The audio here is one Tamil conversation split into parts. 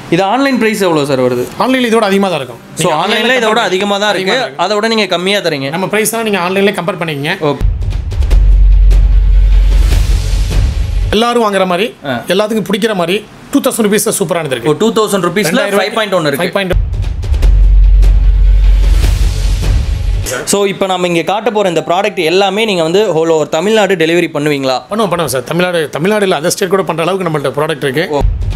இது ஆன்லைன் பிரைஸ் எவ்வளோ சார் வருது ஆன்லைனில் இதோட அதிகமாக தான் இருக்கும் ஸோ ஆன்லைனில் இதோட அதிகமாக தான் இருக்கு அதை விட நீங்கள் கம்மியாக தரீங்க நம்ம ப்ரைஸ் தான் நீங்கள் ஆன்லைன்லேயே கம்பேர் பண்ணிக்கங்க ஓகே எல்லாரும் வாங்குற மாதிரி எல்லாத்துக்கும் பிடிக்கிற மாதிரி டூ தௌசண்ட் ருபீஸ் சூப்பரானது இருக்கு ஒரு டூ தௌசண்ட் ருபீஸில் ஃபைவ் பாயிண்ட் ஒன்று இருக்கு ஃபைவ் பாயிண்ட் ஸோ இப்போ நம்ம இங்கே காட்ட போகிற இந்த ப்ராடக்ட் எல்லாமே நீங்கள் வந்து ஹோல் ஓவர் தமிழ்நாடு டெலிவரி பண்ணுவீங்களா பண்ணுவோம் பண்ணுவோம் சார் தமிழ்நாடு தமிழ்நாடு இல்லை அதர் ஸ்டேட் கூட பண்ணுற அளவுக்கு நம்மள்ட்ட ப்ராடக்ட் இருக்கு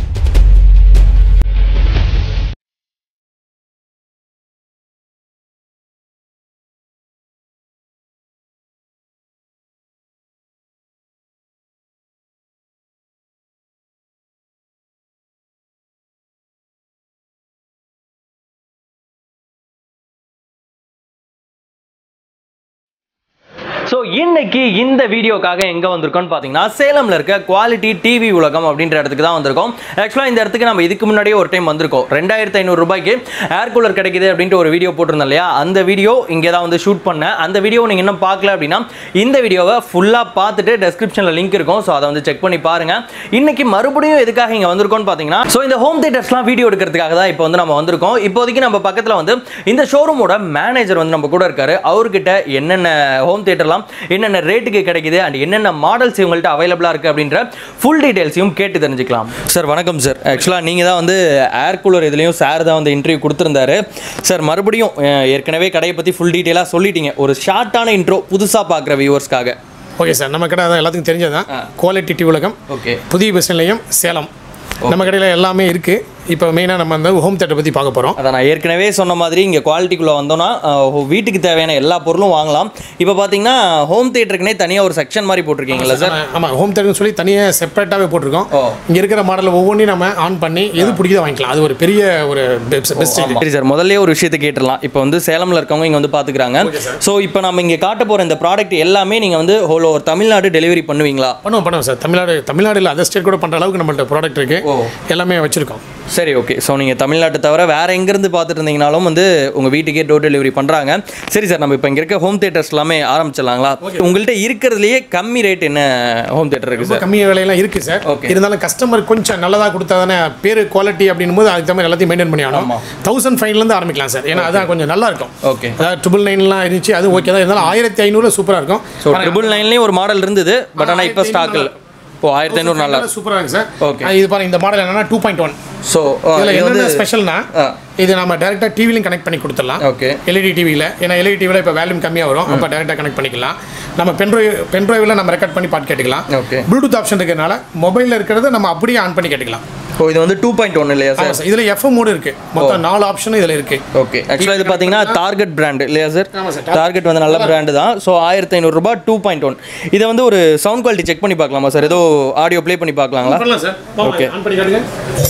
ஸோ இன்னைக்கு இந்த வீடியோக்காக எங்கே வந்திருக்கோம்னு பார்த்தீங்கன்னா சேலமில் இருக்க குவாலிட்டி டிவி உலகம் அப்படின்ற இடத்துக்கு தான் வந்திருக்கோம் ஆக்சுவலாக இந்த இடத்துக்கு நம்ம இதுக்கு முன்னாடியே ஒரு டைம் வந்திருக்கோம் ரெண்டாயிரத்தி ஐநூறு ரூபாய்க்கு ஏர் கூலர் கிடைக்குது அப்படின்ட்டு ஒரு வீடியோ போட்டிருந்தோம் இல்லையா அந்த வீடியோ இங்கே தான் வந்து ஷூட் பண்ணேன் அந்த வீடியோ நீங்கள் இன்னும் பார்க்கல அப்படின்னா இந்த வீடியோவை ஃபுல்லாக பார்த்துட்டு டெஸ்கிரிப்ஷனில் லிங்க் இருக்கும் ஸோ அதை வந்து செக் பண்ணி பாருங்க இன்னைக்கு மறுபடியும் எதுக்காக இங்கே வந்திருக்கோம்னு பார்த்தீங்கன்னா ஸோ இந்த ஹோம் தேட்டர்ஸ்லாம் வீடியோ எடுக்கிறதுக்காக தான் இப்போ வந்து நம்ம வந்திருக்கோம் இப்போதைக்கு நம்ம பக்கத்தில் வந்து இந்த ஷோரூமோட மேனேஜர் வந்து நம்ம கூட இருக்காரு அவர்கிட்ட என்னென்ன ஹோம் தேட்டர்லாம் என்னென்ன ரேட்டுக்கு கிடைக்குது அண்ட் என்னென்ன மாடல்ஸ் இவங்கள்ட்ட அவைலபிளாக இருக்குது அப்படின்ற ஃபுல் டீடைல்ஸையும் கேட்டு தெரிஞ்சுக்கலாம் சார் வணக்கம் சார் ஆக்சுவலாக நீங்கள் தான் வந்து ஏர் கூலர் இதுலேயும் சார் தான் வந்து இன்டர்வியூ கொடுத்துருந்தாரு சார் மறுபடியும் அஹ், ஏற்கனவே கடையை பற்றி ஃபுல் டீட்டெயிலாக சொல்லிட்டீங்க ஒரு ஷார்ட்டான இன்ட்ரோ புதுசாக பார்க்குற வியூவர்ஸ்க்காக ஓகே சார் நம்ம கடை அதான் எல்லாத்துக்கும் தெரிஞ்சதான் குவாலிட்டி டிவி உலகம் ஓகே புதிய பஸ் நிலையம் சேலம் நம்ம கடையில் எல்லாமே இருக்குது இப்போ மெயினாக நம்ம அந்த ஹோம் தேட்டர் பற்றி பார்க்க போகிறோம் அதான் நான் ஏற்கனவே சொன்ன மாதிரி இங்கே குவாலிட்டிக்குள்ளே வந்தோம்னா அஹ், வீட்டுக்கு தேவையான எல்லா பொருளும் வாங்கலாம் இப்போ பார்த்தீங்கன்னா ஹோம் தேட்டருக்குனே தனியாக ஒரு செக்ஷன் மாதிரி போட்டிருக்கீங்களா சார் ஆமாம் ஹோம் தேட்டர்னு சொல்லி தனியாக செப்பரேட்டாகவே போட்டிருக்கோம் ஓ. இங்கே இருக்கிற மாடல் ஒவ்வொன்றையும் நம்ம ஆன் பண்ணி எது பிடிக்குதோ வாங்கிக்கலாம் அது ஒரு பெரிய ஒரு பெஸ்ட் இது சரி சார் முதல்ல ஒரு விஷயத்தை கேட்டுடலாம் இப்போ வந்து சேலமில் இருக்கவங்க இங்கே வந்து பார்த்துக்கிறாங்க ஸோ இப்போ நம்ம இங்கே காட்ட போகிற இந்த ப்ராடக்ட் எல்லாமே நீங்கள் வந்து ஹோல் ஓவர் தமிழ்நாடு டெலிவரி பண்ணுவீங்களா பண்ணுவோம் பண்ணுவோம் சார் தமிழ்நாடு தமிழ்நாடு இல்லை அதர் ஸ்டேட் கூட பண்ணுற அளவுக்கு நம்மள்ட்ட ப்ராடக்ட் இருக்குது ஓ. எல்லாமே வச்சுருக்கோம் சரி ஓகே ஸோ நீங்கள் தமிழ்நாட்டை தவிர வேறு எங்கேருந்து பார்த்துட்டு இருந்தீங்கனாலும் வந்து உங்கள் வீட்டுக்கே டோர் டெலிவரி பண்ணுறாங்க சரி சார் நம்ம இப்போ இங்கே இருக்க ஹோம் தேட்டர்ஸ் எல்லாமே ஆரம்பிச்சிடலாங்களா உங்கள்கிட்ட இருக்கிறதுலையே கம்மி ரேட் என்ன ஹோம் தேட்டர் இருக்குது சார் கம்மி விலையெல்லாம் இருக்குது சார் Okay. இருந்தாலும் கஸ்டமர் கொஞ்சம் நல்லதாக கொடுத்தா தானே பேர் குவாலிட்டி அப்படின்னும் போது அதுக்கு தகுந்த எல்லாத்தையும் மெயின்டைன் பண்ணி ஆகணும் தௌசண்ட் ஃபைவ்லேருந்து ஆரம்பிக்கலாம் சார் ஏன்னா அதான் கொஞ்சம் நல்லா இருக்கும் ஓகே அதாவது ட்ரிபிள் நைன்லாம் இருந்துச்சு அது ஓகே தான் இருந்தாலும் ஆயிரத்தி ஐநூறு சூப்பராக இருக்கும் ஸோ ட்ரிபிள் நைன்லேயும் ஒரு மாடல் இருந்தது பட் ஆனால் இப்போ ஸ்டாக் இல்லை இப்போ ஆயிரத்தி ஐநூறு நல்லா சூப்பராக இருக்கு சார் Okay. இது பாருங்க இந்த மாடல் என்னன்னா டூ பாயிண்ட் ஒன் ஸோ இதில் இது வந்து என்னென்ன ஸ்பெஷல்னா ஆ. இது நம்ம டேரெக்டாக டிவிலையும் கனெக்ட் பண்ணி கொடுத்துடலாம் ஓகே எல்இடி டிவியில் ஏன்னா எல்இடி டிவியில் இப்போ வேல்யூம் கம்மியாக வரும் அப்போ டேரெக்டாக கனெக்ட் பண்ணிக்கலாம் நம்ம பென்ட்ரைவ் பென்ட்ரைவில் நம்ம ரெக்கார்ட் பண்ணி பாட்டு கேட்டுக்கலாம் ஓகே ப்ளூடூத் ஆப்ஷன் இருக்கிறதுனால மொபைலில் இருக்கிறத நம்ம அப்படியே ஆன் பண்ணி கேட்டுக்கலாம் ஓ இது வந்து டூ பாயிண்ட் ஒன் இல்லையா சார் ஆமாம் சார் இதில் எஃப்எம் மோடு இருக்குது மொத்தம் நாலு ஆப்ஷனும் இதில் இருக்குது ஓகே ஆக்சுவலாக இது பார்த்தீங்கன்னா டார்கெட் பிராண்ட் இல்லையா சார் ஆமாம் சார் டார்கெட் வந்து நல்ல பிராண்டு தான் ஸோ ஆயிரத்தி ஐநூறுரூபா டூ பாயிண்ட் ஒன் இதை வந்து ஒரு சவுண்ட் குவாலிட்டி செக் பண்ணி பார்க்கலாமா சார் ஏதோ ஆடியோ ப்ளே பண்ணி பார்க்கலாங்களா பண்ணலாம் சார் Okay. ஆன் பண்ணி காட்டுங்க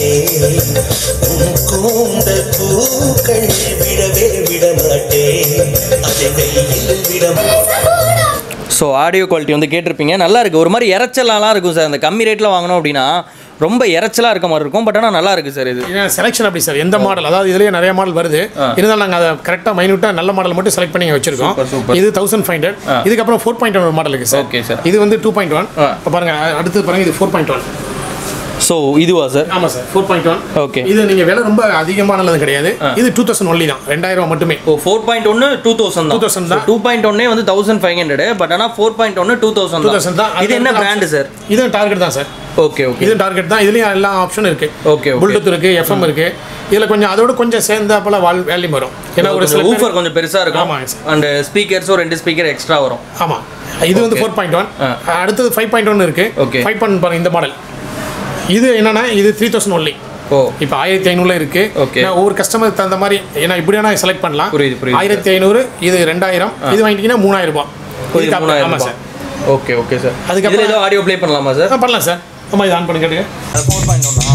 கூந்தல் பூக்கள் விடவே விடமாட்டேன் அதை கையில் விட ஸோ ஆடியோ குவாலிட்டி வந்து கேட்டிருப்பீங்க நல்லா இருக்கு ஒரு மாதிரி இறைச்சலாலாம் இருக்கும் சார் அந்த கம்மி ரேட்டில் வாங்கணும் அப்படின்னா ரொம்ப இறைச்சலாக இருக்க மாதிரி இருக்கும் பட் ஆனால் நல்லா இருக்கு சார் இது ஏன்னா செலெக்ஷன் அப்படி சார் எந்த மாடல் அதாவது இதுலயே நிறைய மாடல் வருது இருந்தாலும் நாங்கள் அதை கரெக்டாக மைனூட்டாக நல்ல மாடல் மட்டும் செலக்ட் பண்ணி வச்சிருக்கோம் Super, super. இது தௌசண்ட் ஃபைவ் ஹண்ட்ரட் இதுக்கப்புறம் ஃபோர் பாயிண்ட் ஒன் மாடல் இருக்கு சார் Okay, sir. இது வந்து டூ பாயிண்ட் ஒன் ஆ. இப்போ பாருங்க அடுத்தது பாருங்க இது ஃபோர் பாயிண்ட் ஒன் ஸோ இதுவா சார் ஆமாம் sir four point one okay இது நீங்கள் விலை ரொம்ப அதிகமானது கிடையாது இது டூ தௌசண்ட் ஒன்லி தான் ரெண்டாயிரம் ரூபா மட்டுமே ஓ ஃபோர் பாயிண்ட் ஒன்று டூ தௌசண்ட் 2000 தான். டூ பாயிண்ட் ஒன்னே வந்து தௌசண்ட் ஃபைவ் ஹண்ட்ரட் பட் ஆனால் ஃபோர் பாயிண்ட் ஒன்று டூ தௌசண்ட் 2000 தான் இது என்ன பிராண்டு சார் இது டார்கெட் தான் சார் ஓகே ஓகே இது டார்கெட் தான் இதுலயும் எல்லா ஆப்ஷனும் இருக்கு Okay, okay. ப்ளூடூத் இருக்கு எஃப்எம் இருக்கு இதுல கொஞ்சம் அதோட கொஞ்சம் சேர்ந்தாப்புல வால் வேல்யூம் வரும் ஏன்னா ஒரு சில ஊஃபர் கொஞ்சம் பெருசாக இருக்கும் ஆமாங்க சார். அண்ட் ஸ்பீக்கர்ஸும் ரெண்டு ஸ்பீக்கர் எக்ஸ்ட்ரா வரும் ஆமா இது வந்து ஃபோர் பாயிண்ட் ஒன் அடுத்தது ஃபைவ் பாயிண்ட் ஒன் இருக்கு Okay. ஃபைவ் பாயிண்ட் பாருங்க இந்த மாடல் இது என்னன்னா இது த்ரீ தௌசண்ட் ஒன்லி ஓ இப்போ ஆயிரத்தி ஐநூறுல இருக்கு Okay. நான் ஒவ்வொரு கஸ்டமருக்கு தகுந்த மாதிரி ஏன்னா இப்படி வேணா செலக்ட் பண்ணலாம் புரியுது, புரியுது. ஆயிரத்தி ஐநூறு இது ரெண்டாயிரம் இது வாங்கிட்டீங்கன்னா மூணாயிரம் ரூபாய் இது இதுக்கு அப்புறம் மூணாயிரம் ஆமா ரூபாய் சார் ஓகே ஓகே சார் அதுக்கப்புறம் இதில் ஏதோ ஆடியோ ப்ளே பண்ணலாமா சார் ஆ, பண்ணலாம் சார் ஆமா இது ஆன் பண்ணி கேட்டுங்க ஃபோர் பாயிண்ட் ஒன்னா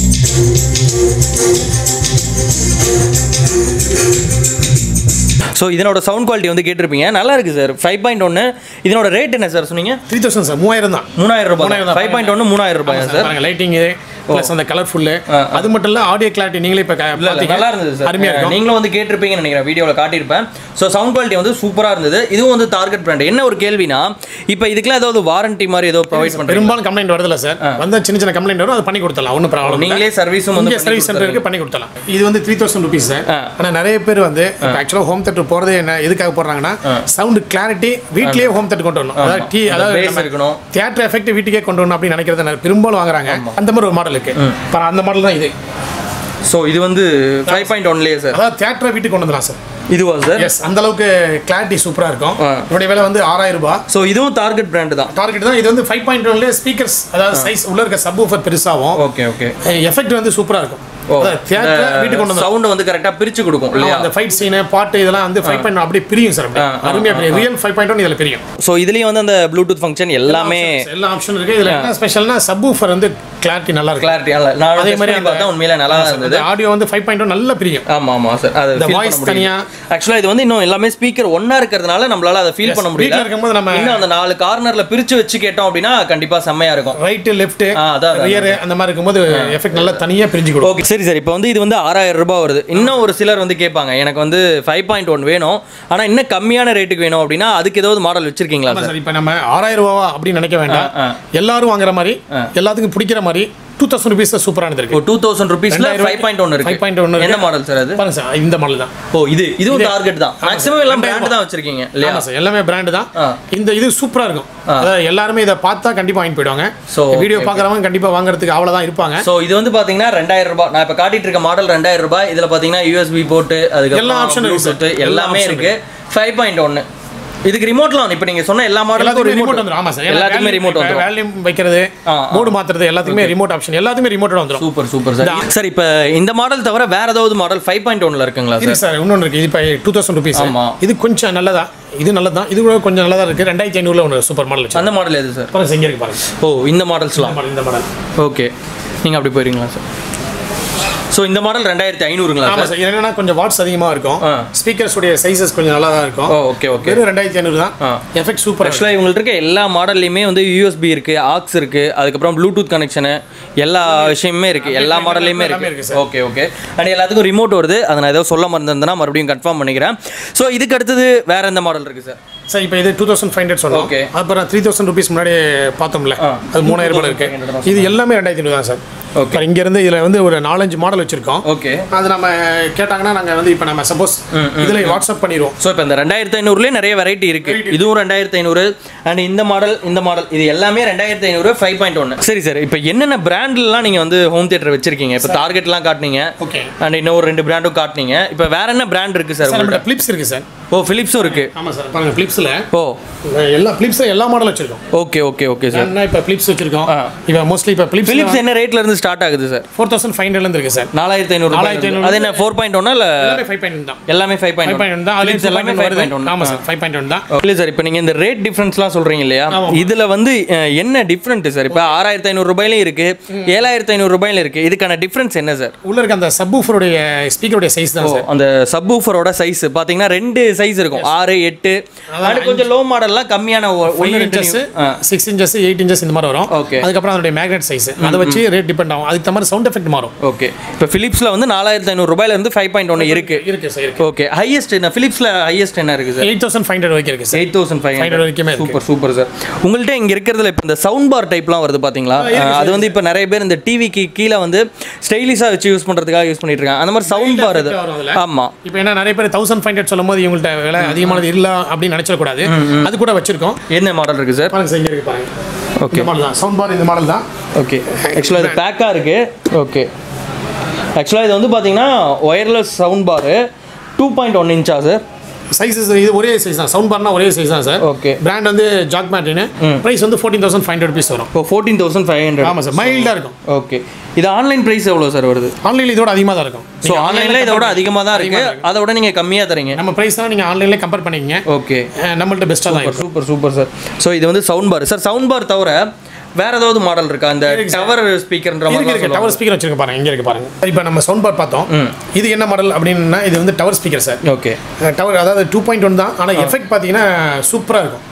ஸோ இதனோட சவுண்ட் குவாலிட்டி வந்து கேட்டிருப்பீங்க நல்லா இருக்கு சார் ஃபைவ் பாயிண்ட் ஒன்று இதனோட ரேட் என்ன சார் சொன்னீங்க த்ரீ தௌசண்ட் சார் மூவாயிரம் தான் மூணாயிரம் ரூபாய் மூணாயிரம் தான். ஃபைவ் பாயிண்ட் ஒன்று மூணாயிரம் ரூபாயா சார் பாருங்க லைட்டிங்கு ப்ளஸ் அந்த கலர்ஃபுல்லு அது மட்டும் இல்ல ஆடியோ கிளாரிட்டி நீங்களே இப்போ இல்ல, இல்ல, பார்த்தீங்க நல்லா இருந்தது சார் அருமையா இருக்கும் நீங்களும் வந்து கேட்டிருப்பீங்கன்னு நினைக்கிறேன் வீடியோவில் காட்டியிருப்பேன் ஸோ சவுண்ட் குவாலிட்டி வந்து சூப்பரா இருந்தது இதுவும் வந்து டார்கெட் பிராண்ட் என்ன ஒரு கேள்வினா இப்போ இதுக்குலாம் ஏதாவது வாரண்டி மாதிரி ஏதோ ப்ரொவைட் பண்றீங்க பெரும்பாலும் கம்ப்ளைண்ட் வருதுல்ல சார் வந்த சின்ன சின்ன கம்ப்ளைண்ட் வரும் அதை பண்ணி கொடுத்தலாம் ஒன்றும் ப்ராப்ளம் நீங்களே சர்வீஸும் வந்து இங்கே சர்வீஸ் சென்டருக்கு பண்ணி கொடுத்தலாம் இது வந்து த்ரீ தௌசண்ட் ருபீஸ் சார் ஆனால் நிறைய பேர் வந்து ஆக்சுவலாக ஹோம் தேட்டர் போகிறதே என்ன எதுக்காக போடுறாங்கன்னா சவுண்ட் கிளாரிட்டி வீட்லயே ஹோம் தேட்டர் கொண்டு வரணும் அதாவது டி அதாவது bass இருக்கணும். தியேட்டர் எஃபெக்ட் வீட்டுக்கே கொண்டு வரணும் அப்படின்னு நினைக்கிறத நிறைய பெரும்பாலும் வாங்குறாங்க அந்த மாதிரி ஒரு மாடல் இருக்கு அப்புறம் அந்த மாடல் தான் இது ஸோ இது வந்து ஃபைவ் பாயிண்ட் ஒன்லேயே சார் அதாவது தியேட்டரை வீட்டுக்கு கொண்டு வரலாம் சார் இதுவா சார் எஸ் அந்த அளவுக்கு கிளாரிட்டி சூப்பரா இருக்கும் ஆ. இதோட விலை வந்து ஆறாயிரம் ரூபாய் ஸோ இதுவும் டார்கெட் பிராண்ட் தான் டார்கெட் தான் இது வந்து ஃபைவ் பாயிண்ட் ஒன்ல ஸ்பீக்கர்ஸ் அதாவது சைஸ் உள்ள இருக்க சப் ஊஃபர் பெருசாகும் ஓகே ஓகே எஃபெக்ட் வந்து சூப்பரா இருக்கும் அதாவது தியேட்டரை வீட்டுக்கு கொண்டு வந்து சவுண்ட் வந்து கரெக்டாக பிரிச்சு கொடுக்கும் இல்லையா அந்த ஃபைட் சீனு பாட்டு இதெல்லாம் வந்து ஃபைவ் பாயிண்ட் அப்படியே பிரியும் சார் அப்படியே அருமையா பிரியும் ரியல் ஃபைவ் பாயிண்ட் ஒன் இதில் பிரியும் ஸோ இதுலயும் வந்து அந்த ப்ளூடூத் ஃபங்க்ஷன் எல்லாமே எல்லா ஆப்ஷன் இருக்கு இதுல என்ன ஸ்பெஷல்னா சப் ஊஃபர் வந்து கிளாரிட்டி நல்லா இருக்கு கிளாரிட்டி நான் அதே அதே மாதிரி மாதிரி பார்த்தா உண்மையில நல்லா தான் இருந்தது ஆடியோ வந்து ஃபைவ் பாயிண்ட் நல்லா பிரியும் ஆமா ஆமா சார் அது இந்த feel voice பண்ண முடியுது. தனியா. ஆக்சுவலா இது வந்து இன்னும் எல்லாமே ஸ்பீக்கர் ஒண்ணா இருக்கிறதுனால நம்மளால அதை ஃபீல் பண்ண முடியல வீட்ல இருக்கும்போது நம்ம- இன்னும் அந்த நாலு கார்னர்ல பிரிச்சு வச்சு கேட்டோம் அப்படின்னா கண்டிப்பா செம்மையா இருக்கும் ரைட்டு லெஃப்ட் ஆ, அதான், அதான். ரியர் அந்த மாதிரி இருக்கும்போது எஃபெக்ட் நல்லா தனியா பிரிஞ்சு கொடுக்கும் ஓகே சரி சரி இப்போ வந்து இது வந்து ஆறாயிரம் ரூபாய் வருது இன்னும் ஒரு சிலர் வந்து கேட்பாங்க எனக்கு வந்து ஃபைவ் பாயிண்ட் ஒன் வேணும் ஆனா இன்னும் கம்மியான ரேட்டுக்கு வேணும் அப்படின்னா அதுக்கு ஏதாவது மாடல் வச்சிருக்கீங்களா ஆமா சார் சார் இப்போ நம்ம ஆறாயிரம் ரூபாவா அப்படின்னு நினைக்க வேண்டாம் ஆ, எல்லாரும் வாங்குற மாதிரி எல்லாத்துக்கும் பிடிக்கிற மாதிரி டூ தௌசண்ட் ருபீஸ் சூப்பரானது இருக்கு டூ தௌசண்ட் ருபீஸ்ல ரெண்டாயிரம் ஃபைவ் பாயிண்ட் ஒன் இருக்கு ஃபைவ் பாயிண்ட் ஒன்று என்ன மாடல் சார் அது பாருங்க சார் இந்த மாடல் தான் ஓ இது இதுவும் டார்கெட் தான் மேக்ஸிமம் எல்லாம் பிராண்ட் தான் வச்சிருக்கீங்க இல்லையா ஆமா சார் எல்லாமே பிராண்டு தான் ஆ. இந்த இது சூப்பரா இருக்கும் அதாவது எல்லாருமே இதை பார்த்தா கண்டிப்பா வாங்கி போயிடுவாங்க So, வீடியோ okay, பார்க்குறவங்க கண்டிப்பா வாங்குறதுக்கு அவ்வளவுதான் இருப்பாங்க ஸோ இது வந்து பாத்தீங்கன்னா ரெண்டாயிரம் ரூபாய் நான் இப்போ காட்டிட்டு இருக்க மாடல் ரெண்டாயிரம் ரூபாய் இதுல பாத்தீங்கன்னா யூஎஸ்பி போட்டு அதுக்கு எல்லா option இருக்கு sir. Bluetooth எல்லா எல்லாமே option இருக்கு ஃபைவ் பாயிண்ட் ஒன்னு இதுக்கு ரிமோட்லாம் இப்போ நீங்க சொன்ன எல்லா மாடலுக்கும் எல்லாத்துக்குமே ரிமோட் ரிமோட் வந்துடும் ஆமா சார் எல்லாத்துக்குமே ரிமோட் வந்துரும் வேல்யூம் வைக்கிறது ஆ, ஆ. மோடு மாத்துறது எல்லாத்துக்குமே ரிமோட் ஆப்ஷன் எல்லாத்துக்குமே ரிமோட்டோட வந்துடும் சூப்பர் சூப்பர் சார் சார் இப்போ இந்த மாடல் தவிர வேற ஏதாவது மாடல் ஃபைவ் பாயிண்ட் ஒன்ல இருக்குங்களா சார் இருக்கு சார் இன்னொன்று இருக்கு இது இப்போ டூ தௌசண்ட் ருபீஸ் ஆமா. இது கொஞ்சம் நல்லதா இது நல்லதான் இது கூட கொஞ்சம் நல்லதா இருக்கு ரெண்டாயிரத்தி ஐநூறுல ஒன்று சூப்பர் மாடல் வச்சு அந்த மாடல் எது சார் பாருங்க இங்க இருக்கு பாருங்க ஓ இந்த மாடல்ஸ்லாம் இந்த மாடல் இந்த மாடல் ஓகே நீங்க அப்படி போயிருங்களா சார் ஸோ இந்த மாடல் ரெண்டாயிரத்தி ஐநூறுங்களா ஆமா சார் சார் இது என்னன்னா கொஞ்சம் வாட்ஸ் அதிகமா இருக்கும் ஆ. ஸ்பீக்கர்ஸ் உடைய சைஸஸ் கொஞ்சம் நல்லா தான் இருக்கும் ஓ ஓகே ஓகே வெறும் ரெண்டாயிரத்தி ஐநூறு தான் ஆ. எஃபெக்ட் சூப்பர் ஆக்சுவலாக இவங்கள்ட்ட இருக்க எல்லா மாடல்லையுமே வந்து யூஎஸ்பி இருக்கு ஆக்ஸ் இருக்கு அதுக்கப்புறம் ப்ளூடூத் கனெக்ஷனு எல்லா விஷயமுமே இருக்கு எல்லா மாடல்லையுமே எல்லாமே இருக்கு இருக்கு ஓகே ஓகே அண்ட் எல்லாத்துக்கும் ரிமோட் வருது அதை நான் ஏதோ சொல்ல மறந்துருந்தேன்னா மறுபடியும் கன்ஃபார்ம் பண்ணிக்கிறேன் ஸோ இதுக்கு அடுத்தது வேற எந்த மாடல் இருக்கு சார் சார் இப்போ இது டூ தௌசண்ட் ஃபைவ் ஹண்ட்ரட் சொன்னோம் Okay. அப்புறம் த்ரீ தௌசண்ட் ருபீஸ் முன்னாடி பார்த்தோம்ல ஆ. அது மூணாயிரம் ரூபாய் இருக்கு 2500 இது எல்லாமே ரெண்டாயிரத்தி ஐநூறு தான் சார் Okay. இப்போ இங்க இருந்து இதுல வந்து ஒரு நாலஞ்சு மாடல் வச்சிருக்கோம் ஓகே அது நம்ம கேட்டாங்கன்னா நாங்க வந்து இப்போ நம்ம சப்போஸ் இதுல வாட்ஸ்அப் பண்ணிடுவோம் ஸோ இப்போ இந்த ரெண்டாயிரத்தி ஐநூறுலேயே நிறைய வெரைட்டி இருக்கு இதுவும் ரெண்டாயிரத்தி ஐநூறு அண்ட் இந்த மாடல் இந்த மாடல் இது எல்லாமே ரெண்டாயிரத்தி ஐநூறு ஃபைவ் பாயிண்ட் ஒன்று சரி சார் இப்போ என்னென்ன பிராண்ட்லாம் நீங்கள் வந்து ஹோம் தியேட்டர் வச்சிருக்கீங்க இப்போ டார்கெட்லாம் காட்டினீங்க ஓகே அண்ட் இன்னும் ஒரு ரெண்டு பிராண்டும் காட்டினீங்க இப்போ வேற என்ன பிராண்ட் இருக்கு சார் சார் உங்கள்கிட்ட நம்மகிட்ட பிளிப்ஸ் இருக்கு சார் ஓ ஃபிலிப்ஸும் இருக்கு ஆமா சார் பாருங்க பிளிப்ஸ்ல ஓ எல்லா பிளிப்ஸ்ல எல்லா மாடலும் வச்சிருக்கோம் ஓகே ஓகே ஓகே சார் என்ன இப்போ பிளிப்ஸ் வச்சிருக்கோம் ஆ. இப்போ மோஸ்ட்லி இப்போ பிளிப்ஸ் ஃபிலிப்ஸ் என்ன ரேட்ல இருந்து ஸ்டார்ட் ஆகுது சார் ஃபோர் தௌசண்ட் ஃபைவ் ஹண்ட்ரட்ல இருந்து இருக்கு சார் நாலாயிரத்தி ஐநூறு 4500 அது என்ன ஃபோர் பாயிண்ட் ஒன்னா இல்லை எல்லாமே ஃபைவ் பாயிண்ட் தான் எல்லாமே ஃபைவ் ஃபைவ் பாயிண்ட் பாயிண்ட் தான் ஃபிலிப்ஸ் எல்லாமே ஃபைவ் பாயிண்ட் ஒன் ஆமா சார் ஃபைவ் பாயிண்ட் ஒன் தான் இல்லை சார் இப்போ நீங்கள் இந்த ரேட் டிஃப்ரென்ஸ்லாம் சொல்கிறீங்க இல்லையா ஆமா. இதில் வந்து அஹ், என்ன டிஃப்ரெண்ட் சார் இப்போ ஆறாயிரத்தி ஐநூறு ரூபாயிலும் இருக்கு ஏழாயிரத்தி ஐநூறு ரூபாயிலும் இருக்கு இதுக்கான டிஃப்ரென்ஸ் என்ன சார் உள்ள இருக்க அந்த சப்வூஃபருடைய ஸ்பீக்கருடைய சைஸ் தான் ஓ சார் அந்த சப்வூஃபரோட சைஸ் பார்த்தீங்கன்னா ரெண்டு சைஸ் இருக்கும் ஆறு எட்டு அது கொஞ்சம் லோ மாடல்லாம் கம்மியான ஒ- ஃபைவ் ஒன்று ரெண்டு inches six inches eight inches இந்த மாதிரி வரும் Okay. அதுக்கப்புறம் அதோடைய மேக்னெட் சைஸ் அதை வச்சு ரேட் டிபெண்ட் ஆகும் அதுக்கு தகுந்த மாதிரி சவுண்ட் எஃபெக்ட் மாறும் ஓகே இப்போ ஃபிலிப்ஸில் வந்து நாலாயிரத்தி ஐநூறு ரூபாயில இருந்து ஃபைவ் பாயிண்ட் ஒன்று இருக்கு இருக்கு சார் இருக்கு ஓகே ஹையஸ்ட் என்ன ஃபிலிப்ஸில் ஹையஸ்ட் என்ன இருக்கு sir eight thousand five hundred வரைக்கும் இருக்கு சார் எயிட் தௌசண்ட் ஃபைவ் 500 வரைக்குமே இருக்கு. சூப்பர் சூப்பர் சார் உங்கள்கிட்ட இங்கே இருக்கிறதுல இப்போ இந்த சவுண்ட் பார் டைப்லாம் வருது பார்த்தீங்களா இருக்கு, அது வந்து இப்போ நிறைய பேர் இந்த டிவிக்கு கீழே வந்து ஸ்டைலிஷாக வச்சு யூஸ் பண்ணுறதுக்காக யூஸ் பண்ணிட்டு இருக்காங்க அந்த மாதிரி சவுண்ட் பார் அது வரும் அதுல. ஆமாம் இப்போ என்ன நிறைய பேர் தௌசண்ட் ஃபைவ் ஹண்ட்ரட் சொல்லும் போது இவங்கள்ட்ட விலை அதிகமானது இல்ல அப்படின்னு நினைச்சிடக்கூடாது அது கூட வச்சிருக்கோம் என்ன மாடல் இருக்கு சார் பாருங்க சார் இங்க இருக்கு பாருங்க ஓகே இந்த மாடல் தான் சவுண்ட் பார் இந்த மாடல் தான் ஓகே ஆக்சுவலாக இது பேக்காக இருக்கு ஓகே ஆக்சுவலாக இது வந்து பார்த்தீங்கன்னா wireless sound bar two point one இன்ச்சா சார் சைஸஸ் இது ஒரே சைஸ் தான் சவுண்ட் பார்னா ஒரே சைஸ் தான் சார் Okay. பிராண்ட் வந்து ஜாக் மேட்டின் பிரைஸ் வந்து fourteen thousand five hundred rupees வரும் இப்போ ஃபோர்டீன் தௌசண்ட் ஃபைவ் ஹண்ட்ரட் ஆமாம் சார் மைல்டாக இருக்கும் ஓகே இது ஆன்லைன் ப்ரைஸ் எவ்வளோ சார் வருது ஆன்லைனில் இதோட அதிகமாக தான் இருக்கும் ஸோ ஆன்லைனில் இதோட அதிகமாக தான் இருக்கு அதை விட நீங்கள் கம்மியாக தரீங்க நம்ம பிரைஸ் தான் நீங்கள் ஆன்லைன்லேயே கம்பேர் பண்ணிக்கங்க ஓகே அஹ் நம்மள்ட்ட பெஸ்ட்டாக தான் இருக்கும் சூப்பர் சூப்பர் சார் ஸோ இது வந்து sound bar sir sound bar தவிர வேற ஏதாவது மாடல் இருக்கா இந்த டவர் ஸ்பீக்கர்ன்ற இருக்கு மாதிரி இருக்கு டவர் ஸ்பீக்கர் வச்சிருக்க பாருங்க இங்க இருக்கு பாருங்க இப்போ நம்ம சவுண்ட் பார் பார்த்தோம் இது என்ன மாடல் அப்படின்னா இது வந்து tower speaker sir okay tower அதாவது டூ பாயிண்ட் ஒன் தான் ஆனால் எஃபெக்ட் பார்த்தீங்கன்னா சூப்பராக இருக்கும்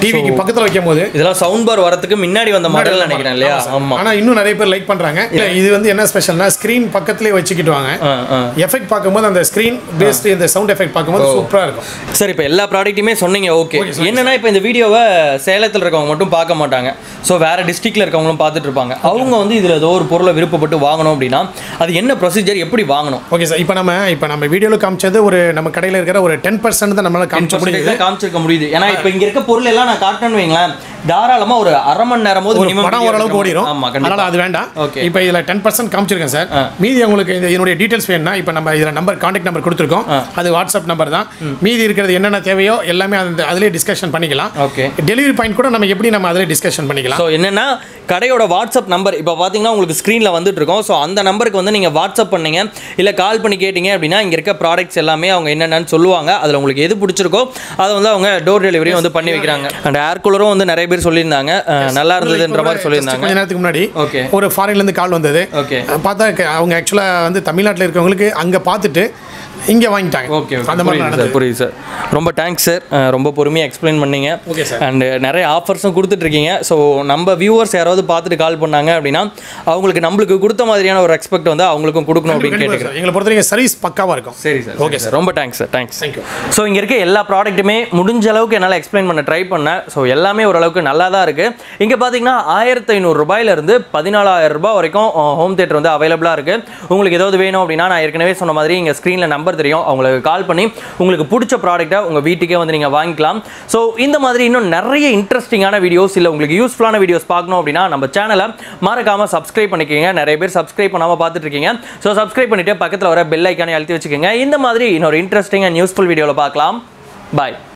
டிவிக்கு பக்கத்துல வைக்கும் போது இதெல்லாம் சவுண்ட் பார் வரதுக்கு முன்னாடி வந்த மாடல் நினைக்கிறேன் இல்லையா ஆமா ஆனா இன்னும் நிறைய பேர் லைக் பண்றாங்க இல்ல இது வந்து என்ன ஸ்பெஷல்னா ஸ்கிரீன் பக்கத்துலயே வச்சுக்கிட்டு வாங்க ஆ, ஆ. எஃபெக்ட் பார்க்கும்போது அந்த ஸ்கிரீன் பேஸ்ட் இந்த சவுண்ட் எஃபெக்ட் பார்க்கும்போது சூப்பரா இருக்கும் சரி இப்போ எல்லா ப்ராடக்ட்டுமே சொன்னீங்க ஓகே என்னன்னா இப்போ இந்த வீடியோவை சேலத்தில் இருக்கவங்க மட்டும் பார்க்க மாட்டாங்க ஸோ வேற டிஸ்ட்ரிக்ட்ல இருக்கவங்களும் பார்த்துட்டு இருப்பாங்க அவங்க வந்து இதில் ஏதோ ஒரு பொருளை விருப்பப்பட்டு வாங்கணும் அப்படின்னா அது என்ன ப்ரொசீஜர் எப்படி வாங்கணும் ஓகே சார் இப்போ நம்ம இப்போ நம்ம வீடியோவில் காமிச்சது ஒரு நம்ம கடையில் இருக்கிற ஒரு டென் பர்சன்ட் தான் நம்மளால காமிச்ச முடியுது காமிச்சிருக்க முடியுது ஏன்னா இப்போ இங்க இருக்க பொருள் எல்லாம் நான் காட்டணும்னு வைங்களேன் தாராளமா ஒரு அரை மணி நேரமோது ஒரு minimum படம் video ஓரளவுக்கு எடுக்க ஓடிடும் ஆமா அதனால கண்டிப்பா அது வேண்டாம் Okay. இப்போ இதில் டென் பர்சன்ட் காமிச்சிருக்கேன் சார் மீதி உங்களுக்கு இந்த என்னுடைய டீட்டெயில்ஸ் வேணும்னா இப்போ நம்ம இதில் நம்பர் காண்டாக்ட் நம்பர் கொடுத்துருக்கோம் அது வாட்ஸ்அப் நம்பர் தான் மீதி இருக்கிறது என்னென்ன தேவையோ எல்லாமே அந்த அதிலே டிஸ்கஷன் பண்ணிக்கலாம் ஓகே டெலிவரி பாயிண்ட் கூட நம்ம எப்படி நம்ம அதிலே டிஸ்கஷன் பண்ணிக்கலாம் ஸோ என்னன்னா கடையோட வாட்ஸ்அப் நம்பர் இப்போ பார்த்தீங்கன்னா உங்களுக்கு ஸ்க்ரீனில் வந்துட்டு இருக்கோம் ஸோ அந்த நம்பருக்கு வந்து நீங்கள் வாட்ஸ்அப் பண்ணீங்க இல்லை கால் பண்ணி கேட்டீங்க அப்படின்னா இங்கே இருக்க ப்ராடக்ட்ஸ் எல்லாமே அவங்க என்னென்னு சொல்லுவாங்க அதில் உங்களுக்கு எது பிடிச்சிருக்கோ அதை வந்து அவங்க டோர் டெலிவரியும் வந்து பண்ணி வைக்கிறாங்க அண்ட் ஏர் கூலரும் வந்து நிறைய பேர் சொல்லியிருந்தாங்க அஹ், நல்லா இருந்ததுன்ற மாதிரி Just சொல்லியிருந்தாங்க கொஞ்ச நேரத்துக்கு முன்னாடி Okay. ஒரு ஃபாரின்ல இருந்து கால் வந்தது Okay. பார்த்தா க- அவங்க ஆக்சுவலா வந்து தமிழ்நாட்டில் இருக்கவங்களுக்கு அங்க பார்த்துட்டு இங்க வாங்கிட்டாங்க ஓகே அந்த மாதிரி புரியுது நடந்தது சார் புரியுது சார் ரொம்ப தேங்க்ஸ் சார் ரொம்ப பொறுமையாக எக்ஸ்பிளைன் பண்ணீங்க Okay, sir. அண்ட் நிறைய ஆஃபர்ஸும் கொடுத்துட்ருக்கீங்க ஸோ நம்ம வியூவர்ஸ் யாராவது பார்த்துட்டு கால் பண்ணாங்க அப்படின்னா அவங்களுக்கு நம்மளுக்கு கொடுத்த மாதிரியான ஒரு ரெஸ்பெக்ட் வந்து அவங்களுக்கும் கொடுக்கணும் அப்படின்னு கண்டிப்பா கேட்டுக்கிறேன் சார். எங்களை பொறுத்த வரைக்கும் சர்வீஸ் பக்காவா இருக்கும் சரி சார் ஓகே சார் ரொம்ப thanks sir thanks thank you so இங்கே இருக்க எல்லா ப்ராடக்ட்டுமே முடிஞ்ச அளவுக்கு என்னால் எக்ஸ்பிளைன் பண்ண ட்ரை பண்ணேன் ஸோ எல்லாமே ஓரளவுக்கு நல்லா தான் இருக்குது இங்கே பார்த்தீங்கன்னா ஆயிரத்தி ஐநூறு ரூபாயிலிருந்து பதினாலாயிரம் ரூபாய் வரைக்கும் ஹோம் தேட்டர் வந்து அவைலபிளாக இருக்குது உங்களுக்கு ஏதாவது வேணும் அப்படின்னா நான் ஏற்கனவே சொன்ன மாதிரி இங்கே ஸ்க்ரீனில் நம்பர் தெரியும் அவங்களுக்கு கால் பண்ணி உங்களுக்கு பிடிச்ச ப்ராடக்ட்டை உங்கள் வீட்டுக்கே வந்து நீங்கள் வாங்கிக்கலாம் ஸோ இந்த மாதிரி இன்னும் நிறைய இன்ட்ரெஸ்டிங்கான வீடியோஸ் இல்லை உங்களுக்கு யூஸ்ஃபுல்லான வீடியோஸ் பார்க்கணும் அப்படின்னா நம்ம சேனலை மறக்காமல் சப்ஸ்கிரைப் பண்ணிக்கோங்க நிறைய பேர் சப்ஸ்கிரைப் பண்ணாமல் பார்த்துட்டு இருக்கீங்க ஸோ சப்ஸ்கிரைப் பண்ணிட்டு பக்கத்தில் வர பெல் ஐக்கானே அழுத்தி வச்சுக்கோங்க இந்த மாதிரி இன்னொரு இன்ட்ரெஸ்டிங் அண்ட் யூஸ்ஃபுல் வீடியோவில் பார்க்கலாம் பாய்